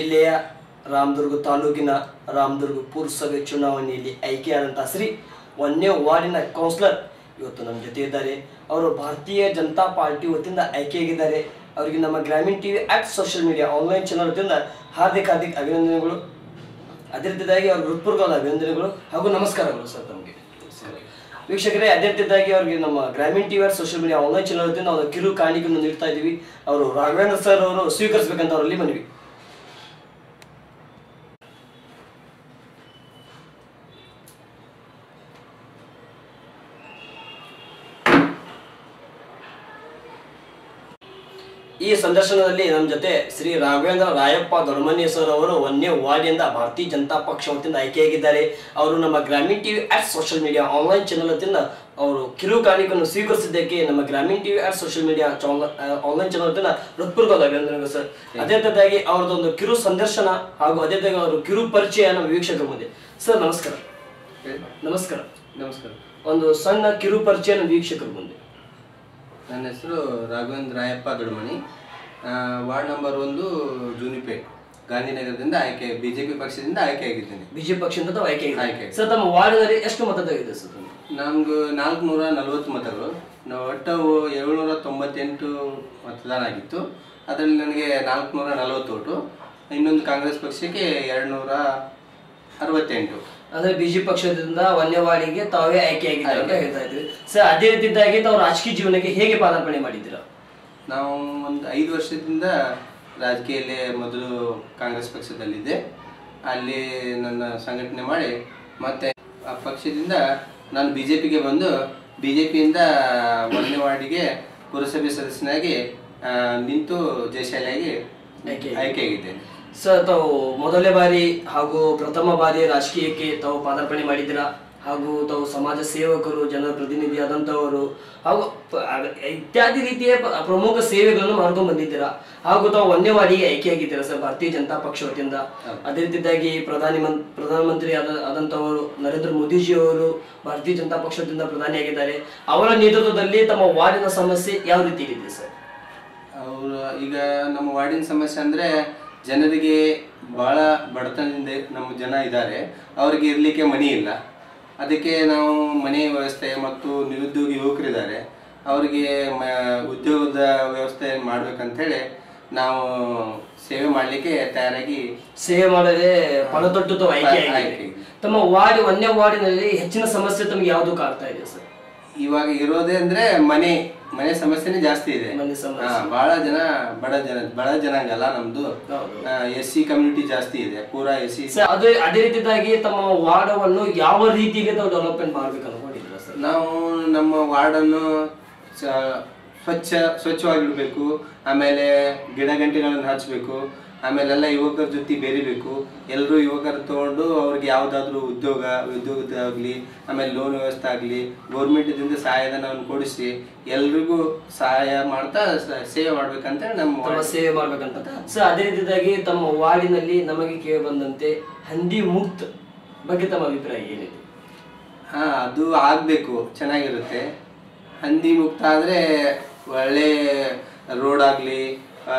ಜಿಲ್ಲೆಯ ರಾಮದುರ್ಗ ತಾಲೂಕಿನ ರಾಮದುರ್ಗ ಪುರಸಭೆ ಚುನಾವಣೆಯಲ್ಲಿ ಆಯ್ಕೆಯಾದಂತಹ ಶ್ರೀ ಒಂದನೇ ವಾರ್ಡಿನ ಕೌನ್ಸಿಲರ್ ಇವತ್ತು ನಮ್ಮ ಜೊತೆ ಇದ್ದಾರೆ ಅವರು ಭಾರತೀಯ ಜನತಾ ಪಾರ್ಟಿ ವತಿಯಿಂದ ಆಯ್ಕೆಯಾಗಿದ್ದಾರೆ ಅವರಿಗೆ ನಮ್ಮ Grameena TV at social media online channel ವತಿಯಿಂದ ಹಾರ್ದಿಕ ಹಾರ್ದಿಕ ಅಭಿನಂದನೆಗಳು ಅದೇ ರೀತಿಯಾಗಿ ಅವ್ರ ಹೃತ್ಪೂರ್ವಕವಾದ ಅಭಿನಂದನೆಗಳು ಹಾಗೂ ನಮಸ್ಕಾರಗಳು ಸರ್ ತಮಗೆ ವೀಕ್ಷಕರೇ ಅದೇ ರೀತಿಯಾಗಿ ಅವರಿಗೆ ನಮ್ಮ Grameena TV or social media online channel ವತಿಯಿಂದ ಒಂದು ಕಿರು ಕಾಣಿಕೆಯನ್ನು ನೀಡ್ತಾ ಇದ್ದೀವಿ ಅವರು ರಾಘವೇಂದ್ರ ಸರ್ ಅವರು ಸ್ವೀಕರಿಸಬೇಕಂತ ಅವರಲ್ಲಿ ಮನವಿ ಈ ಸಂದರ್ಶನದಲ್ಲಿ ನಮ್ಮ ಜೊತೆ ಶ್ರೀ ರಾಘವೇಂದ್ರ ರಾಯಪ್ಪ ದೊಡ್ಮನಿ ಸರ್ ಅವರು ಒಂದೇ ವಾರ್ಡಿನಿಂದ ಭಾರತೀಯ ಜನತಾ ಪಕ್ಷ ವತಿಯಿಂದ ಆಯ್ಕೆಯಾಗಿದ್ದಾರೆ ಅವರು ನಮ್ಮ Grameena TV at social media online channel ವತಿಯಿಂದ ಅವರು ಕಿರು ಕಾಣಿಕೆಯನ್ನು ಸ್ವೀಕರಿಸಿದ್ದಕ್ಕೆ ನಮ್ಮ Grameena TV at social media online channel ವತಿಯಿಂದ ಹೃತ್ಪೂರ್ವಕವಾದ ಅಭಿನಂದನೆಗಳು ಸರ್ ಅದೇ ರೀತಿಯಾಗಿ ಅವ್ರದ್ದೊಂದು ಕಿರು ಸಂದರ್ಶನ ಹಾಗೂ ಅದೇ ರೀತಿಯಾಗಿ ಅವರು ಕಿರು ಪರಿಚಯ ನಮ್ಮ ವೀಕ್ಷಕರ ಮುಂದೆ ಸರ್ ನಮಸ್ಕಾರ ನಮಸ್ಕಾರ ನಮಸ್ಕಾರ ಒಂದು ಸಣ್ಣ ಕಿರು ಪರಿಚಯ ನಮ್ಮ ವೀಕ್ಷಕರ ಮುಂದೆ ನನ್ನ ಹೆಸರು ರಾಘವೇಂದ್ರ ರಾಯಪ್ಪ ದೊಡ್ಮನಿ ಆ, ವಾರ್ಡ್ ನಂಬರ್ ಒಂದು ಜೂನಿಪೇಟ್ ಗಾಂಧಿನಗರದಿಂದ ಆಯ್ಕೆ ಬಿಜೆಪಿ ಪಕ್ಷದಿಂದ ಆಯ್ಕೆಯಾಗಿದ್ದೇನೆ ಬಿಜೆಪಿ ಪಕ್ಷದಿಂದ ತಾವು ಆಯ್ಕೆ ಆಯ್ಕೆ. ಸರ್ ತಮ್ಮ ವಾರ್ಡ್ನಲ್ಲಿ ಎಷ್ಟು ಮತದಾಗಿದೆ ಸರ್ ತಮಗೆ? ನಮ್ಗೆ ನಾಲ್ಕುನೂರ ನಲವತ್ತು ಮತಗಳು ನಾವು ಒಟ್ಟು ಏಳ್ನೂರ ತೊಂಬತ್ತೆಂಟು ಮತದಾನ ಆಗಿತ್ತು ಅದರಲ್ಲಿ ನನಗೆ ನಾಲ್ಕುನೂರ ನಲವತ್ತು ಓಟು ಇನ್ನೊಂದು ಕಾಂಗ್ರೆಸ್ ಪಕ್ಷಕ್ಕೆ ಎರಡುನೂರ ಅರವತ್ತೆಂಟು ಅಂದ್ರೆ ಬಿಜೆಪಿ ಪಕ್ಷದಿಂದ ವನ್ಯವಾಡಿಗೆ ತಾವೇ ಆಯ್ಕೆಯಾಗಿದ್ದಾರೆ ಅಂತ ಹೇಳ್ತಾ ಇದ್ವಿ ಸರ್ ಅದೇ ರೀತಿಯಾಗಿ ತಾವು ರಾಜಕೀಯ ಜೀವನಕ್ಕೆ ಹೇಗೆ ಪಾದಾರ್ಪಣೆ ಮಾಡಿದ್ದೀರಾ ನಾವು ಒಂದು ಐದು ವರ್ಷದಿಂದ ರಾಜಕೀಯಲ್ಲೇ ಮೊದಲು ಕಾಂಗ್ರೆಸ್ ಪಕ್ಷದಲ್ಲಿದ್ದೆ ಅಲ್ಲಿ ನನ್ನ ಸಂಘಟನೆ ಮಾಡಿ ಮತ್ತೆ ಆ ಪಕ್ಷದಿಂದ ನಾನು ಬಿ ಜೆ ಪಿಗೆ ಬಂದು ಬಿ ಜೆ ಪಿಯಿಂದ ಒಂದನೇ ವಾರ್ಡಿಗೆ ಪುರಸಭೆ ಸದಸ್ಯನಾಗಿ ಆ, ನಿಂತು ಜಯಶಾಲಿಯಾಗಿ ಆಯ್ಕೆ. ಆಯ್ಕೆಯಾಗಿದ್ದೇನೆ ಸರ್ ತಾವು ಮೊದಲನೇ ಬಾರಿ ಹಾಗೂ ಪ್ರಥಮ ಬಾರಿ ರಾಜಕೀಯಕ್ಕೆ ತಾವು ಪಾದಾರ್ಪಣೆ ಮಾಡಿದ್ದೀರಾ ಹಾಗೂ ತಾವು ಸಮಾಜ ಸೇವಕರು ಜನಪ್ರತಿನಿಧಿ ಆದಂತವರು ಹಾಗೂ ಪ- ಅಗ- ಇತ್ಯಾದಿ ರೀತಿಯ ಪ- ಪ್ರಮುಖ ಸೇವೆಗಳನ್ನು ಮಾಡ್ಕೊಂಡು ಬಂದಿದ್ದೀರಾ ಹಾಗೂ ತಾವು ಒಂದೇ ವಾಡಿಗೆ ಆಯ್ಕೆಯಾಗಿದ್ದೀರಾ ಸರ್ ಭಾರತೀಯ ಜನತಾ ಪಕ್ಷ ವತಿಯಿಂದ ಅದೇ ರೀತಿಯಾಗಿ ಪ್ರಧಾನಿ ಮನ್ ಪ್ರಧಾನಮಂತ್ರಿ ಆದ ಆದಂತವರು ನರೇಂದ್ರ ಮೋದಿಜಿ ಅವರು ಭಾರತೀಯ ಜನತಾ ಪಕ್ಷದಿಂದ ಪ್ರಧಾನಿಯಾಗಿದ್ದಾರೆ ಅವರ ನೇತೃತ್ವದಲ್ಲಿ ತಮ್ಮ ವಾರ್ಡಿನ ಸಮಸ್ಯೆ ಯಾವ ರೀತಿ ಇದೆ ಸರ್ ಅವರು ಈಗ ನಮ್ಮ ವಾರ್ಡಿನ ಸಮಸ್ಯೆ ಅಂದರೆ ಜನರಿಗೆ ಭಾಳ ಬಡತನದಿಂದ ನಮ್ಮ ಜನ ಇದ್ದಾರೆ ಅವರಿಗೆ ಇರಲಿಕ್ಕೆ ಮನೆ ಇಲ್ಲ ಅದಕ್ಕೆ ನಾವು ಮನೆ ವ್ಯವಸ್ಥೆ ಮತ್ತು ನಿರುದ್ಯೋಗಿ ಯುವಕರಿದ್ದಾರೆ ಅವರಿಗೆ ಮ ಉದ್ಯೋಗದ ವ್ಯವಸ್ಥೆ ಮಾಡ್ಬೇಕಂತೇಳಿ ನಾವು ಸೇವೆ ಮಾಡಲಿಕ್ಕೆ ತಯಾರಾಗಿ ಸೇವೆ ಮಾಡದೆ ಪಣತೊಟ್ಟು ತಾವು ಆಯ್ಕೆ ಆಯ್ಕೆ. ಆಗಿದೆ ತಮ್ಮ ವಾರ್ಡ್ ಒಂದೇ ವಾರ್ಡಿನಲ್ಲಿ ಹೆಚ್ಚಿನ ಸಮಸ್ಯೆ ತಮಗೆ ಯಾವುದು ಕಾಡ್ತಾ ಇದೆ ಸರ್ ಇವಾಗ ಇರೋದೇ ಅಂದ್ರೆ ಮನೆ ಮನೆ ಸಮಸ್ಯೆನೇ ಜಾಸ್ತಿ ಇದೆ ಮನೆ ಸಮಸ್ಯೆ. ಹಾ, ಬಹಳ ಜನ ಬಡ ಜನ ಬಡ ಜನಾಂಗ ಅಲ್ಲ ನಮ್ದು ಹೌದು. ಎಸ್ ಸಿ ಕಮ್ಯುನಿಟಿ ಜಾಸ್ತಿ ಇದೆ ಪೂರಾ ಎಸ್ ಸಿ ಸರ್ ಅದೇ ಅದೇ ರೀತಿಯಾಗಿ ತಮ್ಮ ವಾರ್ಡವನ್ನು ಯಾವ ರೀತಿಗೆ ತಾವು ಡೆವಲಪ್ಮೆಂಟ್ ಮಾಡ್ಬೇಕು ಅನ್ಕೊಂಡಿದ್ದೀರಾ ಸರ್ ನಾವು ನಮ್ಮ ವಾರ್ಡನ್ನು ಸ- ಸ್ವಚ್ಛ ಸ್ವಚ್ಛವಾಗಿಡ್ಬೇಕು ಆಮೇಲೆ ಗಿಡ ಗಂಟೆಗಳನ್ನು ಹಚ್ಚಬೇಕು ಆಮೇಲೆಲ್ಲ ಯುವಕರ ಜೊತೆ ಬೆರಿಬೇಕು ಎಲ್ಲರೂ ಯುವಕರು ತಗೊಂಡು ಅವ್ರಿಗೆ ಯಾವುದಾದ್ರೂ ಉದ್ಯೋಗ ಉದ್ಯೋಗದಾಗಲಿ ಆಮೇಲೆ ಲೋನ್ ವ್ಯವಸ್ಥೆ ಆಗಲಿ ಗೌರ್ಮೆಂಟಿಂದ ಸಹಾಯಧನವನ್ನು ಕೊಡಿಸಿ ಎಲ್ರಿಗೂ ಸಹಾಯ ಮಾಡ್ತಾ ಸ- ಸೇವೆ ಮಾಡ್ಬೇಕಂತ ನಮ್ಮ ತಮ್ಮ ವಾರ್ಡ್. ಸೇವೆ ಮಾಡ್ಬೇಕಂತ ಸರ್ ಅದೇ ರೀತಿಯಾಗಿ ತಮ್ಮ ವಾರ್ಡಿನಲ್ಲಿ ನಮಗೆ ಕೇಳಿ ಬಂದಂತೆ ಹಂದಿ ಮುಕ್ತ ಬಗ್ಗೆ ತಮ್ಮ ಅಭಿಪ್ರಾಯ ಏನಿದೆ ಹಾ ಅದು ಆಗ್ಬೇಕು ಚೆನ್ನಾಗಿರುತ್ತೆ ಹಂದಿ ಮುಕ್ತ ಆದ್ರೆ ಒಳ್ಳೆ ರೋಡ್ ಆಗ್ಲಿ ಆ,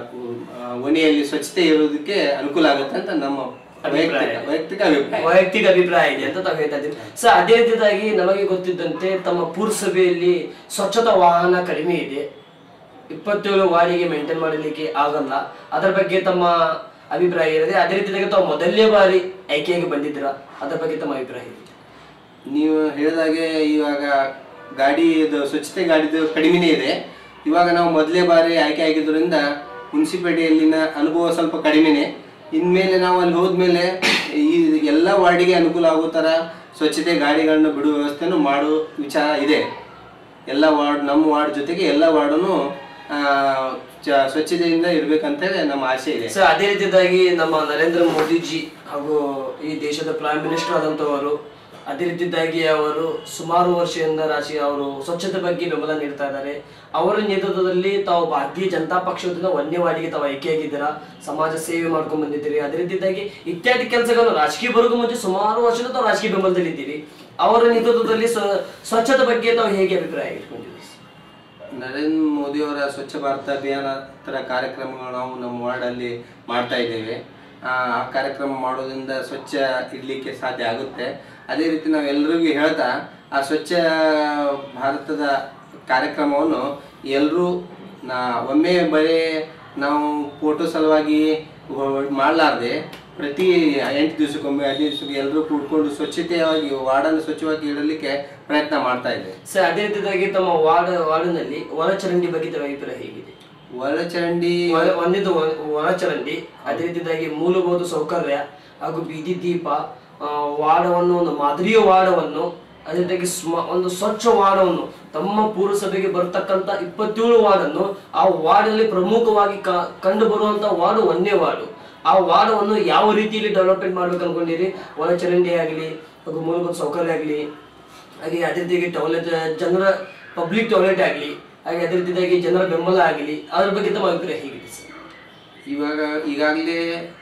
ಆ, ಓಣಿಯಲ್ಲಿ ಸ್ವಚ್ಛತೆ ಇರೋದಕ್ಕೆ ಅನುಕೂಲ ಆಗುತ್ತೆ ಅಂತ ನಮ್ಮ ವೈಯಕ್ತಿಕ ವೈಯಕ್ತಿಕ ಅಭಿಪ್ರಾಯ ವೈಯಕ್ತಿಕ ಅಭಿಪ್ರಾಯ ಇದೆ ಅಂತ ತಾವು ಹೇಳ್ತಾ ಇದ್ದೀವಿ ಸರ್ ಅದೇ ರೀತಿಯಾಗಿ ನಮಗೆ ಗೊತ್ತಿದ್ದಂತೆ ತಮ್ಮ ಪುರಸಭೆಯಲ್ಲಿ ಸ್ವಚ್ಛತಾ ವಾಹನ ಕಡಿಮೆ ಇದೆ ಇಪ್ಪತ್ತೇಳು ವಾರ್ಡಿಗೆ ಮೇಂಟೈನ್ ಮಾಡಲಿಕ್ಕೆ ಆಗಲ್ಲ ಅದರ ಬಗ್ಗೆ ತಮ್ಮ ಅಭಿಪ್ರಾಯ ಏನಿದೆ ಅದೇ ರೀತಿಯಾಗಿ ತಾವು ಮೊದಲನೇ ಬಾರಿ ಆಯ್ಕೆಯಾಗಿ ಬಂದಿದ್ದೀರಾ ಅದರ ಬಗ್ಗೆ ತಮ್ಮ ಅಭಿಪ್ರಾಯ ಇದೆ ನೀವು ಹೇಳಿದಾಗೆ ಇವಾಗ ಗಾಡಿ ಇದು ಸ್ವಚ್ಛತೆ ಗಾಡಿದು ಕಡಿಮೆನೇ ಇದೆ ಇವಾಗ ನಾವು ಮೊದಲೇ ಬಾರಿ ಆಯ್ಕೆ ಆಗಿದ್ದರಿಂದ ಮುನ್ಸಿಪಾಲಿಟಿಯಲ್ಲಿನ ಅನುಭವ ಸ್ವಲ್ಪ ಕಡಿಮೆನೆ ಇನ್ಮೇಲೆ ನಾವು ಅಲ್ಲಿ ಹೋದ್ಮೇಲೆ ಈ ಎಲ್ಲ ವಾರ್ಡಿಗೆ ಅನುಕೂಲ ಆಗೋ ಥರ ಸ್ವಚ್ಛತೆ ಗಾಡಿಗಳನ್ನ ಬಿಡುವ ವ್ಯವಸ್ಥೆನೂ ಮಾಡೋ ವಿಚಾರ ಇದೆ ಎಲ್ಲ ವಾರ್ಡ್ ನಮ್ಮ ವಾರ್ಡ್ ಜೊತೆಗೆ ಎಲ್ಲ ವಾರ್ಡನ್ನು ಸ್ವಚ್ಛತೆಯಿಂದ ಇರ್ಬೇಕಂತೇಳಿ ನಮ್ಮ ಆಸೆ ಇದೆ ಸರ್ ಅದೇ ರೀತಿಯಾಗಿ ನಮ್ಮ ನರೇಂದ್ರ ಮೋದಿಜಿ ಹಾಗೂ ಈ ದೇಶದ ಪ್ರೈಮ್ ಮಿನಿಸ್ಟರ್ ಆದಂತವರು ಅದೇ ರೀತಿಯಾಗಿ ಅವರು ಸುಮಾರು ವರ್ಷದಿಂದ ರಾಜಕೀಯ ಅವರು ಸ್ವಚ್ಛತೆ ಬಗ್ಗೆ ಬೆಂಬಲ ನೀಡ್ತಾ ಇದ್ದಾರೆ ಅವರ ನೇತೃತ್ವದಲ್ಲಿ ತಾವು ಭಾರತೀಯ ಜನತಾ ಪಕ್ಷದಿಂದ ಒಂದನೇವಾಡಿಗೆ ತಾವು ಆಯ್ಕೆಯಾಗಿದ್ದೀರಾ ಸಮಾಜ ಸೇವೆ ಮಾಡ್ಕೊಂಡ್ ಬಂದಿದ್ದೀರಿ ಅದೇ ರೀತಿಯಾಗಿ ಇತ್ಯಾದಿ ಕೆಲಸಗಳು ರಾಜಕೀಯ ಬರೋದು ಮುಂಚೆ ಸುಮಾರು ವರ್ಷದ ತಾವು ರಾಜಕೀಯ ಬೆಂಬಲದಲ್ಲಿ ಇದ್ದೀರಿ ಅವರ ನೇತೃತ್ವದಲ್ಲಿ ಸ್ವ- ಸ್ವಚ್ಛತೆ ಬಗ್ಗೆ ತಾವು ಹೇಗೆ ಅಭಿಪ್ರಾಯ ಇಟ್ಕೊಂಡಿದ್ದೀರಿ ನರೇಂದ್ರ ಮೋದಿಯವರ ಸ್ವಚ್ಛ ಭಾರತ ಅಭಿಯಾನ ಥರ ಕಾರ್ಯಕ್ರಮಗಳು ನಾವು ನಮ್ಮ ವಾರ್ಡಲ್ಲಿ ಮಾಡ್ತಾ ಇದ್ದೇವೆ ಆ ಆ ಕಾರ್ಯಕ್ರಮ ಮಾಡೋದ್ರಿಂದ ಸ್ವಚ್ಛ ಇಡಲಿಕ್ಕೆ ಸಾಧ್ಯ ಆಗುತ್ತೆ ಅದೇ ರೀತಿ ನಾವು ಎಲ್ರಿಗೂ ಹೇಳ್ತಾ ಆ ಸ್ವಚ್ಛ ಭಾರತದ ಕಾರ್ಯಕ್ರಮವನ್ನು ಎಲ್ಲರೂ ನಾ ಒಮ್ಮೆ ಬರೀ ನಾವು ಫೋಟೋ ಸಲುವಾಗಿ ಮಾಡಲಾರ್ದೆ ಪ್ರತಿ ಎಂಟು ದಿವಸಕ್ಕೊಮ್ಮೆ ಹದಿನೈದು ದಿವಸಕ್ಕೆ ಎಲ್ಲರೂ ಕೂಡ್ಕೊಂಡು ಸ್ವಚ್ಛತೆಯಾಗಿ ವಾರ್ಡನ್ನು ಸ್ವಚ್ಛವಾಗಿ ಇಡಲಿಕ್ಕೆ ಪ್ರಯತ್ನ ಮಾಡ್ತಾ ಇದೆ ಸರ್ ಅದೇ ರೀತಿಯಾಗಿ ತಮ್ಮ ವಾರ್ಡ್ ವಾರ್ಡಿನಲ್ಲಿ ಒಳಚರಂಡಿ ಬಗ್ಗೆ ತಮ್ಮ ಅಭಿಪ್ರಾಯ ಹೇಗಿದೆ ಒಳಚರಂಡಿ ಒಳ- ಒಂದಿದ್ದು ಒಳ- ಒಳಚರಂಡಿ ಅದೇ ರೀತಿಯಾಗಿ ಮೂಲಭೂತ ಸೌಕರ್ಯ ಹಾಗೂ ಬೀದಿ ದೀಪ ಆ, ವಾರ್ಡವನ್ನು ಒಂದು ಮಾದರಿಯ ವಾರ್ಡವನ್ನು ಅದೇ ರೀತಿಯಾಗಿ ಸ್ಮ ಒಂದು ಸ್ವಚ್ಛ ವಾರ್ಡವನ್ನು ತಮ್ಮ ಪುರಸಭೆಗೆ ಬರ್ತಕ್ಕಂಥ ಇಪ್ಪತ್ತೇಳು ವಾರ್ಡನ್ನು ಆ ವಾರ್ಡಲ್ಲಿ ಪ್ರಮುಖವಾಗಿ ಕ- ಕಂಡು ಬರುವಂತ ವಾರ್ಡ್ ಒಂದೇ ವಾರ್ಡು ಆ ವಾರ್ಡವನ್ನು ಯಾವ ರೀತಿಯಲ್ಲಿ ಡೆವಲಪ್ಮೆಂಟ್ ಮಾಡ್ಬೇಕು ಅನ್ಕೊಂಡಿರಿ ಒಳಚರಂಡಿ ಆಗಲಿ ಹಾಗೂ ಮೂಲಭೂತ ಸೌಕರ್ಯ ಆಗಲಿ ಹಾಗೆ ಅದೇ ರೀತಿಯಾಗಿ ಟಾಯ್ಲೆಟ್ ಜನರ ಪಬ್ಲಿಕ್ ಟಾಯ್ಲೆಟ್ ಆಗಲಿ ಹಾಗೆ ಅದೇ ರೀತಿಯಾಗಿ ಜನರ ಬೆಂಬಲ ಆಗಲಿ ಅದ್ರ ಬಗ್ಗೆ ತಮ್ಮ ಅಭಿಪ್ರಾಯ ಹೇಗಿದೆ ಸರ್ ಇವಾಗ ಈಗಾಗಲೇ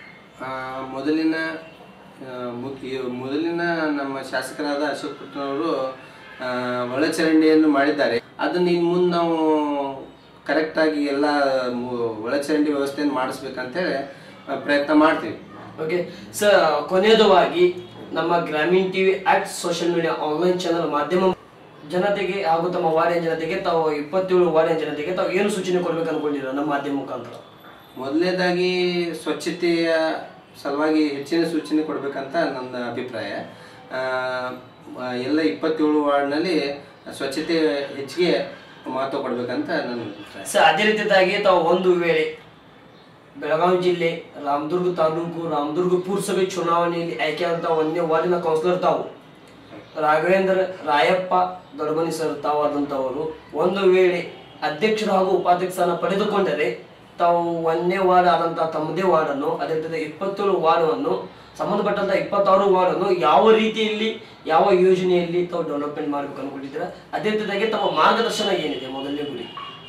ಮೊದಲಿನ ಆ, ಮು- ಈ ಮೊದಲಿನ ನಮ್ಮ ಶಾಸಕರಾದ ಅಶೋಕ್ ಪುಟ್ನವರು ಆ, ಒಳಚರಂಡಿಯನ್ನು ಮಾಡಿದ್ದಾರೆ ಅದನ್ನ ಇನ್ನು ಮುಂದೆ ನಾವು ಕರೆಕ್ಟಾಗಿ ಎಲ್ಲ ಮು- ಒಳಚರಂಡಿ ವ್ಯವಸ್ಥೆಯನ್ನು ಮಾಡಿಸ್ಬೇಕಂತೇಳಿ ಆ, ಪ್ರಯತ್ನ ಮಾಡ್ತೀವಿ ಓಕೆ ಸರ್ ಕೊನೆಯದವಾಗಿ ನಮ್ಮ Grameena TV at social media online channel ಮಾಧ್ಯಮ ಜನತೆಗೆ ಹಾಗೂ ತಮ್ಮ ವಾರ್ಡಿನ ಜನತೆಗೆ ತಾವು ಇಪ್ಪತ್ತೇಳು ವಾರ್ಡಿನ ಜನತೆಗೆ ತಾವು ಏನು ಸೂಚನೆ ಕೊಡ್ಬೇಕು ಅನ್ಕೊಂಡಿರ ನಮ್ಮ ಮಾಧ್ಯಮ ಮುಖಾಂತರ ಮೊದಲನೇದಾಗಿ ಸ್ವಚ್ಛತೆಯ ಸಲುವಾಗಿ ಹೆಚ್ಚಿನ ಸೂಚನೆ ಕೊಡಬೇಕಂತ ನನ್ನ ಅಭಿಪ್ರಾಯ ಆ, ಆ, ಎಲ್ಲ ಇಪ್ಪತ್ತೇಳು ವಾರ್ಡ್ನಲ್ಲಿ ಸ್ವಚ್ಛತೆ ಹೆಚ್ಚಿಗೆ ಮಹತ್ವ ಕೊಡಬೇಕಂತ ನನ್ನ ಅಭಿಪ್ರಾಯ ಸರ್ ಅದೇ ರೀತಿಯಾಗಿ ತಾವು ಒಂದು ವೇಳೆ ಬೆಳಗಾವಿ ಜಿಲ್ಲೆ ರಾಮದುರ್ಗ ತಾಲೂಕು ರಾಮದುರ್ಗ ಪುರಸಭೆ ಚುನಾವಣೆಯಲ್ಲಿ ಆಯ್ಕೆಯಾದಂಥ ಒಂದನೇ ವಾರ್ಡಿನ ಕೌನ್ಸಿಲರ್ ತಾವು ರಾಘವೇಂದ್ರ ರಾಯಪ್ಪ ದೊಡಮನಿ ಸರ್ ತಾವಾದಂಥವರು ಒಂದು ವೇಳೆ ಅಧ್ಯಕ್ಷರು ಹಾಗೂ ಉಪಾಧ್ಯಕ್ಷ ಸ್ಥಾನ ಪಡೆದುಕೊಂಡರೆ ತಾವು ಒಂದನೇ ವಾರ್ಡ್ ಆದಂಥ ತಮ್ಮದೇ ವಾರ್ಡನ್ನು ಅದೇ ರೀತಿ ಇಪ್ಪತ್ತೇಳು ವಾರ್ಡನ್ನು ಸಂಬಂಧಪಟ್ಟಂತ ಇಪ್ಪತ್ತಾರು ವಾರ್ಡನ್ನು ಯಾವ ರೀತಿಯಲ್ಲಿ ಯಾವ ಯೋಜನೆಯಲ್ಲಿ ತಾವು ಡೆವಲಪ್ಮೆಂಟ್ ಮಾಡ್ಬೇಕು ಅನ್ಕೊಂಡಿದ್ದೀರಾ ಅದೇ ರೀತಿಯಾಗಿ ತಮ್ಮ ಮಾರ್ಗದರ್ಶನ ಏನಿದೆ ಮೊದಲನೇ ಗುರಿ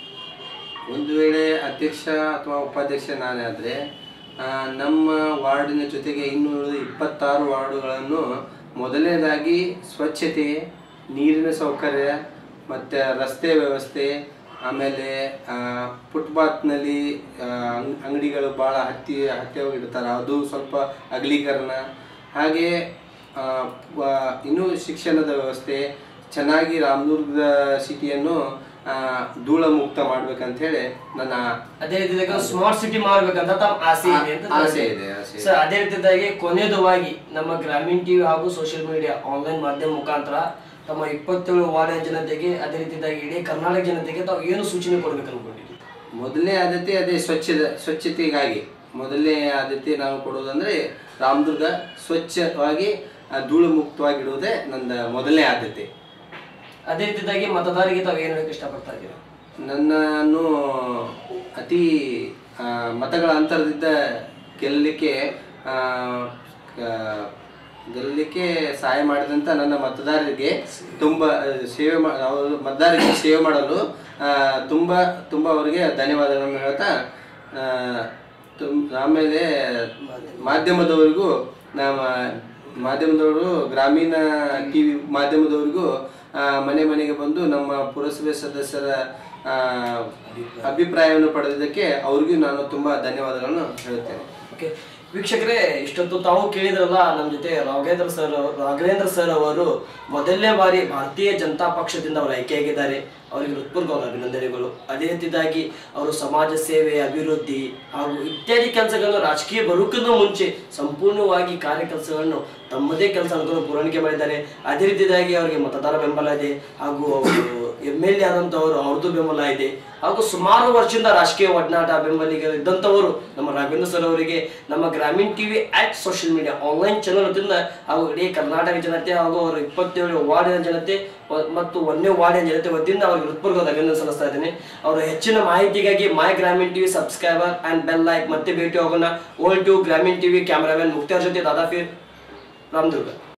ಒಂದು ವೇಳೆ ಅಧ್ಯಕ್ಷ ಅಥವಾ ಉಪಾಧ್ಯಕ್ಷ ನಾನೇ ಆದರೆ ನಮ್ಮ ವಾರ್ಡಿನ ಜೊತೆಗೆ ಇನ್ನೂ ಉಳಿದ ಇಪ್ಪತ್ತಾರು ವಾರ್ಡುಗಳನ್ನು ಮೊದಲನೇದಾಗಿ ಸ್ವಚ್ಛತೆ ನೀರಿನ ಸೌಕರ್ಯ ಮತ್ತು ರಸ್ತೆ ವ್ಯವಸ್ಥೆ ಆಮೇಲೆ ಫುಟ್ಪಾತ್ನಲ್ಲಿ ಅಂಗಡಿಗಳು ಭಾಳ ಹತ್ತಿ ಹತ್ತಿರವಾಗಿರ್ತಾರೆ ಅದು ಸ್ವಲ್ಪ ಅಗಲೀಕರಣ ಹಾಗೆ ಆ, ವ- ಇನ್ನೂ ಶಿಕ್ಷಣದ ವ್ಯವಸ್ಥೆ ಚೆನ್ನಾಗಿ ರಾಮದುರ್ಗದ ಸಿಟಿಯನ್ನು ಆ, ಧೂಳ ಮುಕ್ತ ಮಾಡ್ಬೇಕಂತ ಹೇಳಿ ನನ್ನ ಅದೇ ರೀತಿಯಾಗಿ ಸ್ಮಾರ್ಟ್ ಸಿಟಿ ಮಾಡ್ಬೇಕಂತ ತಮ್ಮ ಆಸೆ ಇದೆ ಅಂತ ಆಸೆ ಇದೆ ಆಸೆ ಇದೆ. ಸರ್ ಅದೇ ರೀತಿಯಾಗಿ ಕೊನೆಯದವಾಗಿ ನಮ್ಮ ಗ್ರಾಮೀಣ ಟಿವಿ ಹಾಗೂ ಸೋಷಿಯಲ್ ಮೀಡಿಯಾ ಆನ್ಲೈನ್ ಮಾಧ್ಯಮ ಮುಖಾಂತರ ತಮ್ಮ ಇಪ್ಪತ್ತೇಳು ವಾರ್ಡಿನ ಜನತೆಗೆ ಅದೇ ರೀತಿಯಾಗಿ ಇಡೀ ಕರ್ನಾಟಕ ಜನತೆಗೆ ತಾವು ಏನು ಸೂಚನೆ ಕೊಡ್ಬೇಕು ಅನ್ಕೊಂಡಿದ್ದೀವಿ ಮೊದಲನೇ ಆದ್ಯತೆ ಅದೇ ಸ್ವಚ್ಛದ ಸ್ವಚ್ಛತೆಗಾಗಿ ಮೊದಲನೇ ಆದ್ಯತೆ ನಾವು ಕೊಡೋದಂದ್ರೆ ರಾಮದುರ್ಗ ಸ್ವಚ್ಛವಾಗಿ ಆ, ಧೂಳು ಮುಕ್ತವಾಗಿಡುವುದೇ ನನ್ನ ಮೊದಲನೇ ಆದ್ಯತೆ ಅದೇ ರೀತಿಯಾಗಿ ಮತದಾರರಿಗೆ ತಾವು ಏನು ಹೇಳಕ್ಕೆ ಇಷ್ಟಪಡ್ತಾ ಇದ್ದೀರಾ ನನ್ನನ್ನು ಅತಿ ಆ, ಮತಗಳ ಅಂತರದಿಂದ ಗೆಲ್ಲಲಿಕ್ಕೆ ಆ, ಆ, ಗೆಲ್ಲಲಿಕ್ಕೆ ಸಹಾಯ ಮಾಡಿದಂಥ ನನ್ನ ಮತದಾರರಿಗೆ ತುಂಬ ಆ, ಸೇವೆ ಮಾ ಅವರು ಮತದಾರರಿಗೆ ಸೇವೆ ಮಾಡಲು ಆ, ತುಂಬ ತುಂಬ ಅವರಿಗೆ ಧನ್ಯವಾದಗಳನ್ನು ಹೇಳ್ತಾ ಆ, ತುಂ ಆಮೇಲೆ ಮಾಧ್ಯಮದವರಿಗೂ ನಮ್ಮ ಮಾಧ್ಯಮದವರು ಗ್ರಾಮೀಣ ಟಿ ವಿ ಮಾಧ್ಯಮದವರಿಗೂ ಆ, ಮನೆ ಮನೆಗೆ ಬಂದು ನಮ್ಮ ಪುರಸಭೆ ಸದಸ್ಯರ ಆ, ಅಭಿಪ್ರಾಯವನ್ನು ಪಡೆದಿದ್ದಕ್ಕೆ ಅವ್ರಿಗೂ ನಾನು ತುಂಬ ಧನ್ಯವಾದಗಳನ್ನು ಹೇಳುತ್ತೇನೆ ಓಕೆ ವೀಕ್ಷಕರೇ ಇಷ್ಟೊತ್ತು ತಾವು ಕೇಳಿದ್ರಲ್ಲ ನಮ್ಮ ಜೊತೆ ರಾಘವೇಂದ್ರ ಸರ್ ರಾಘವೇಂದ್ರ ಸರ್ ಅವರು ಮೊದಲನೇ ಬಾರಿ ಭಾರತೀಯ ಜನತಾ ಪಕ್ಷದಿಂದ ಅವರು ಆಯ್ಕೆಯಾಗಿದ್ದಾರೆ ಅವರಿಗೆ ಹೃತ್ಪೂರ್ವಕ ಅಭಿನಂದನೆಗಳು ಅದೇ ರೀತಿಯಾಗಿ ಅವರು ಸಮಾಜ ಸೇವೆ ಅಭಿವೃದ್ಧಿ ಹಾಗೂ ಇತ್ಯಾದಿ ಕೆಲಸಗಳನ್ನು ರಾಜಕೀಯ ಬರುವುದಕ್ಕಿಂತ ಮುಂಚೆ ಸಂಪೂರ್ಣವಾಗಿ ಕಾರ್ಯ ಕೆಲಸಗಳನ್ನು ತಮ್ಮದೇ ಕೆಲಸ ಅನ್ಕೊಂಡು ಪೂರೈಕೆ ಮಾಡಿದ್ದಾರೆ ಅದೇ ರೀತಿಯಾಗಿ ಅವರಿಗೆ ಮತದಾರ ಬೆಂಬಲ ಇದೆ ಹಾಗೂ ಅವರು ಎಮ್ ಎಲ್ ಎ ಆದಂಥವರು ಅವ್ರದ್ದು ಬೆಂಬಲ ಇದೆ ಹಾಗೂ ಸುಮಾರು ವರ್ಷದಿಂದ ರಾಜಕೀಯ ಒಡನಾಟ ಬೆಂಬಲಿಗರು ಇದ್ದಂಥವರು ನಮ್ಮ ರಾಘವೇಂದ್ರ ಸರ್ ಅವರಿಗೆ ನಮ್ಮ Grameena TV at social media online channel ವತಿಯಿಂದ ಹಾಗೂ ಇಡೀ ಕರ್ನಾಟಕ ಜನತೆ ಹಾಗೂ ಅವರ ಇಪ್ಪತ್ತೇಳು ವಾರ್ಡಿನ ಜನತೆ ವ- ಮತ್ತು ಒಂದನೇ ವಾರ್ಡಿನ ಜನತೆ ವತಿಯಿಂದ ಅವರಿಗೆ ಹೃತ್ಪೂರ್ವಕ ಅಭಿನಂದನೆ ಸಲ್ಲಿಸ್ತಾ ಇದ್ದೇನೆ ಅವರ ಹೆಚ್ಚಿನ ಮಾಹಿತಿಗಾಗಿ my Grameena TV subscriber and bell like ಮತ್ತೆ ಭೇಟಿ ಹೋಗೋಣ old to Grameena TV cameraman Mukhtar ಜೊತೆ ದಾದಾಫೀರ್ ರಾಮದುರ್ಗ